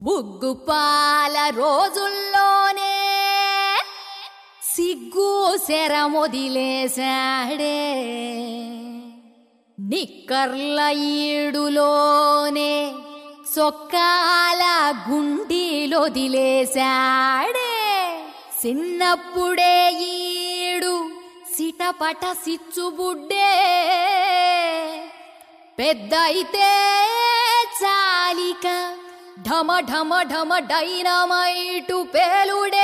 బుగ్గుపాల రోజుల్లోనే సిగ్గు శరమొదిలేశాడే నిక్కర్ల ఈడులోనే సొక్కాల గుండీలొదిలేశాడే చిన్నప్పుడే ఈడు సిటపట సిచ్చుబుడ్డే పెద్ద అయితే చాలిక ఢమ ఢమ ఢమ డైనమైటు పేలుడే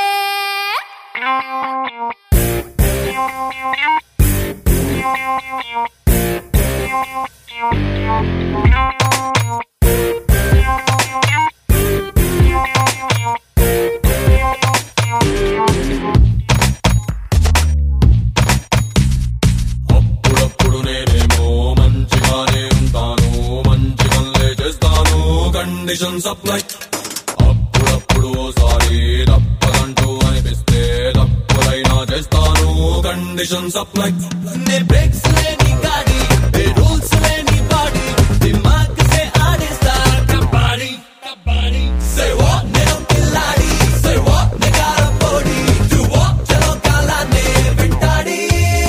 అప్పుడప్పుడు నేనేమో మంచిగానే ఉంటాను మంచి పనులే చేస్తాను కండిషన్ సప్లై అప్పుడప్పుడు ఓసారి తప్పదంటూ అనిపిస్తే తప్పులైనా చేస్తాను కండిషన్ సప్లై నే బ్రేక్స్ లేని గాడి ఏ రూల్స్ లేని బాడీ దిమాగ్ సే ఆడేస్తా కబాడీ కబాడీ సే వా నేను కిల్లాడి సే వా నే కారపోడి టు వా చలో కాలానే వెంటాడి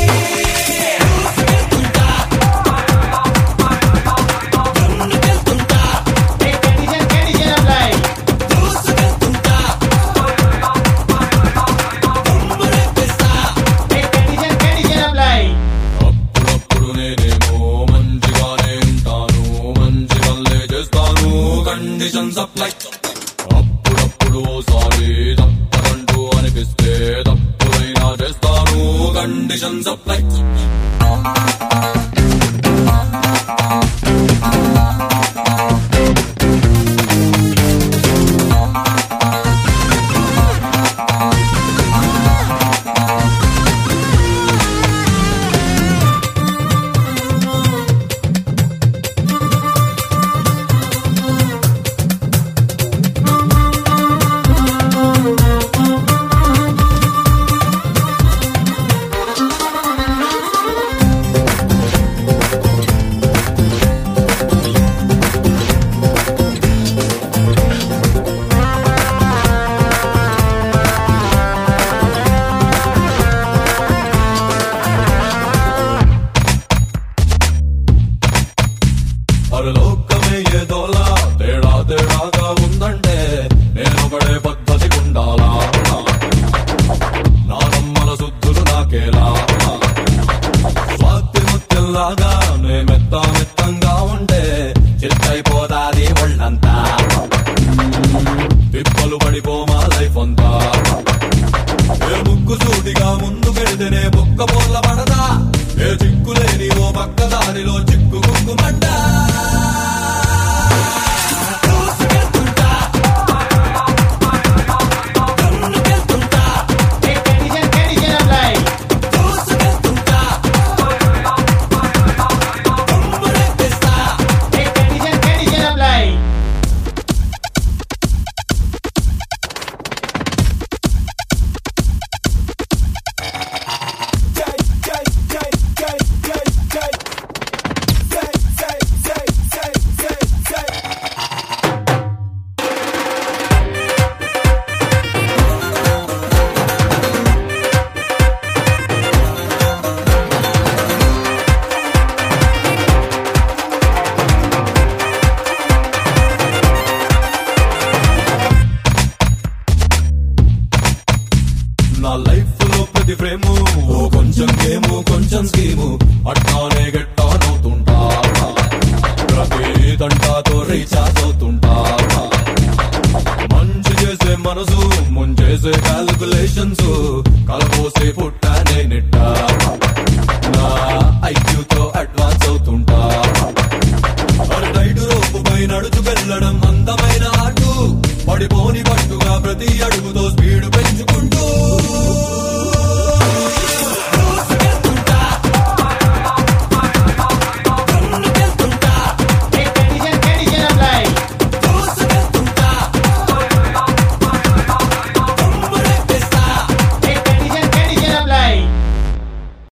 అప్పుడప్పుడు నేనేమో మంచిగానే ఉంటాను మంచి పనులే చేస్తాను కండిషన్ సప్లై అప్పుడప్పుడు ఓసారి తప్పదంటూ అనిపిస్తే తప్పులైనా చేస్తాను కండిషన్ సప్లై పరలోకమే ఏదోలా తేడా తేడాగా ఉందంటే నేనొకడే పద్ధతి ఉండాలా నా నమ్మల శుద్ధులు నాకేలా స్వాతి ముత్యంలాగా నే మెత్త మెత్తంగా ఉంటే చిత్తైపోదాది ఒళ్ళంతా తిప్పలు పడిపోమా లైఫ్ అంతా ఏ ముక్కు సూటిగా ముందుకెడితేనే బొక్క పొల్ల పడదా ఏ చిక్కులేని ఓ పక్క దానిలో చిక్కు కుక్కుమంట నా లైఫ్ లో ప్రతి ఫ్రేము ఓ కొంచెం గేము కొంచెం స్కీము అట్టానే గట్టానవుతుంటా ప్రతి దంటాతో రీఛార్జ్